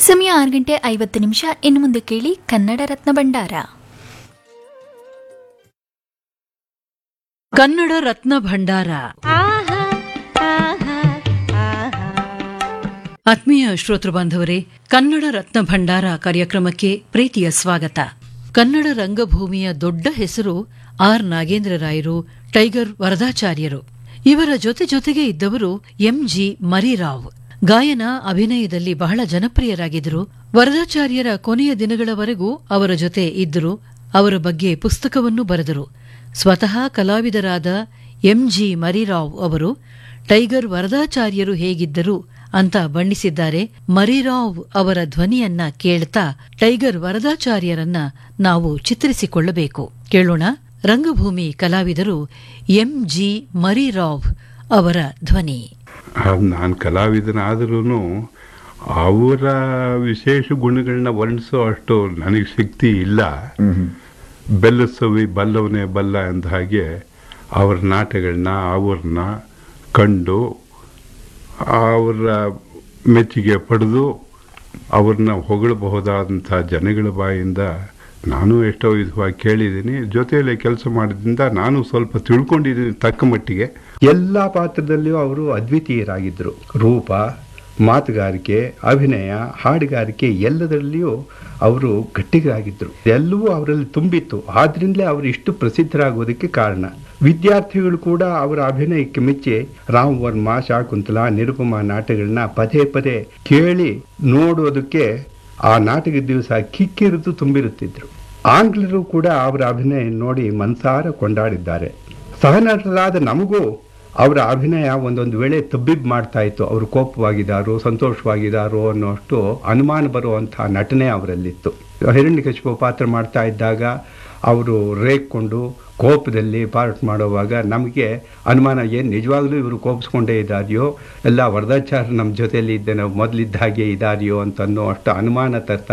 ಸಮಯ ಆರು ಗಂಟೆ ಐವತ್ತು ನಿಮಿಷ ಇನ್ನು ಮುಂದೆ ಕೇಳಿ ಕನ್ನಡ ರತ್ನ ಭಂಡಾರ ಕನ್ನಡ ರತ್ನ ಭಂಡಾರ ಆತ್ಮೀಯ ಶ್ರೋತೃ ಬಾಂಧವರೇ ಕನ್ನಡ ರತ್ನ ಭಂಡಾರ ಕಾರ್ಯಕ್ರಮಕ್ಕೆ ಪ್ರೀತಿಯ ಸ್ವಾಗತ ಕನ್ನಡ ರಂಗಭೂಮಿಯ ದೊಡ್ಡ ಹೆಸರು ಆರ್ ನಾಗೇಂದ್ರ ರಾಯರು ಟೈಗರ್ ವರದಾಚಾರ್ಯರು ಇವರ ಜೊತೆ ಜೊತೆಗೆ ಇದ್ದವರು ಎಂಜಿ ಮರಿರಾವ್ ಗಾಯನ ಅಭಿನಯದಲ್ಲಿ ಬಹಳ ಜನಪ್ರಿಯರಾಗಿದ್ದರು ವರದಾಚಾರ್ಯರ ಕೊನೆಯ ದಿನಗಳವರೆಗೂ ಅವರ ಜೊತೆ ಇದ್ದರು ಅವರ ಬಗ್ಗೆ ಪುಸ್ತಕವನ್ನು ಬರೆದರು ಸ್ವತಃ ಕಲಾವಿದರಾದ ಎಂಜಿ ಮರಿರಾವ್ ಅವರು ಟೈಗರ್ ವರದಾಚಾರ್ಯರು ಹೇಗಿದ್ದರು ಅಂತ ಬಣ್ಣಿಸಿದ್ದಾರೆ ಮರಿರಾವ್ ಅವರ ಧ್ವನಿಯನ್ನ ಕೇಳ್ತಾ ಟೈಗರ್ ವರದಾಚಾರ್ಯರನ್ನ ನಾವು ಚಿತ್ರಿಸಿಕೊಳ್ಳಬೇಕು ಕೇಳೋಣ ರಂಗಭೂಮಿ ಕಲಾವಿದರು ಎಂಜಿ ಮರಿರಾವ್ ಅವರ ಧ್ವನಿ ನಾನು ಕಲಾವಿದನಾದ್ರೂ ಅವರ ವಿಶೇಷ ಗುಣಗಳನ್ನ ವರ್ಣಿಸೋ ಅಷ್ಟು ನನಗೆ ಶಕ್ತಿ ಇಲ್ಲ ಬೆಲ್ಲಸವಿ ಬಲ್ಲವನೇ ಬಲ್ಲ ಅಂದ ಹಾಗೆ ಅವರ ನಾಟಗಳನ್ನ ಅವ್ರನ್ನ ಕಂಡು ಅವರ ಮೆಚ್ಚುಗೆ ಪಡೆದು ಅವ್ರನ್ನ ಹೊಗಳಬಹುದಾದಂಥ ಜನಗಳ ಬಾಯಿಂದ ನಾನು ಎಷ್ಟೋ ವಿಧವಾಗಿ ಕೇಳಿದ್ದೀನಿ ಜೊತೆಯಲ್ಲಿ ಕೆಲಸ ಮಾಡಿದ್ರಿಂದ ನಾನು ಸ್ವಲ್ಪ ತಿಳ್ಕೊಂಡಿದ್ದೀನಿ ತಕ್ಕ ಮಟ್ಟಿಗೆ ಎಲ್ಲ ಪಾತ್ರದಲ್ಲಿಯೂ ಅವರು ಅದ್ವಿತೀಯರಾಗಿದ್ದರು ರೂಪ ಮಾತುಗಾರಿಕೆ ಅಭಿನಯ ಹಾಡುಗಾರಿಕೆ ಎಲ್ಲದರಲ್ಲಿಯೂ ಅವರು ಗಟ್ಟಿಗರಾಗಿದ್ದರು ಎಲ್ಲವೂ ಅವರಲ್ಲಿ ತುಂಬಿತ್ತು ಆದ್ರಿಂದಲೇ ಅವರು ಇಷ್ಟು ಪ್ರಸಿದ್ಧರಾಗೋದಕ್ಕೆ ಕಾರಣ ವಿದ್ಯಾರ್ಥಿಗಳು ಕೂಡ ಅವರ ಅಭಿನಯಕ್ಕೆ ಮೆಚ್ಚಿ ರಾಮ್ ವರ್ಮ ಶಾಕುಂತಲ ನಿರುಪಮ ನಾಟಕಗಳನ್ನ ಪದೇ ಪದೇ ಕೇಳಿ ನೋಡೋದಕ್ಕೆ ಆ ನಾಟಕದ ದಿವಸ ಕಿಕ್ಕಿರಿದು ತುಂಬಿರುತ್ತಿದ್ರು ಆಂಗ್ಲರು ಕೂಡ ಅವರ ಅಭಿನಯ ನೋಡಿ ಮನಸಾರ ಕೊಂಡಾಡಿದ್ದಾರೆ ಸಹನಟರಾದ ನಮಗೂ ಅವರ ಅಭಿನಯ ಒಂದೊಂದು ವೇಳೆ ತಬ್ಬಿಬ್ ಮಾಡ್ತಾ ಇತ್ತು ಅವರು ಕೋಪವಾಗಿದ್ದಾರೋ ಸಂತೋಷವಾಗಿದ್ದಾರೋ ಅನ್ನೋಷ್ಟು ಅನುಮಾನ ಬರುವಂತಹ ನಟನೆ ಅವರಲ್ಲಿತ್ತು ಹಿರಣ್ಯಕಶಿಪು ಪಾತ್ರ ಮಾಡ್ತಾ ಇದ್ದಾಗ ಅವರು ರೇಗ್ಕೊಂಡು ಕೋಪದಲ್ಲಿ ಪಾರ್ಟ್ ಮಾಡುವಾಗ ನಮಗೆ ಅನುಮಾನ ಏನು ನಿಜವಾಗ್ಲೂ ಇವರು ಕೋಪಿಸ್ಕೊಂಡೇ ಇದ್ದಾರೆಯೋ ಎಲ್ಲ ವರದಾಚಾರ ನಮ್ಮ ಜೊತೆಯಲ್ಲಿ ಇದ್ದ ನಾವು ಮೊದಲಿದ್ದ ಹಾಗೆ ಇದ್ದಾರೆಯೋ ಅಂತ ಅನ್ನೋ ಅಷ್ಟು ಅನುಮಾನ ತರ್ತಾ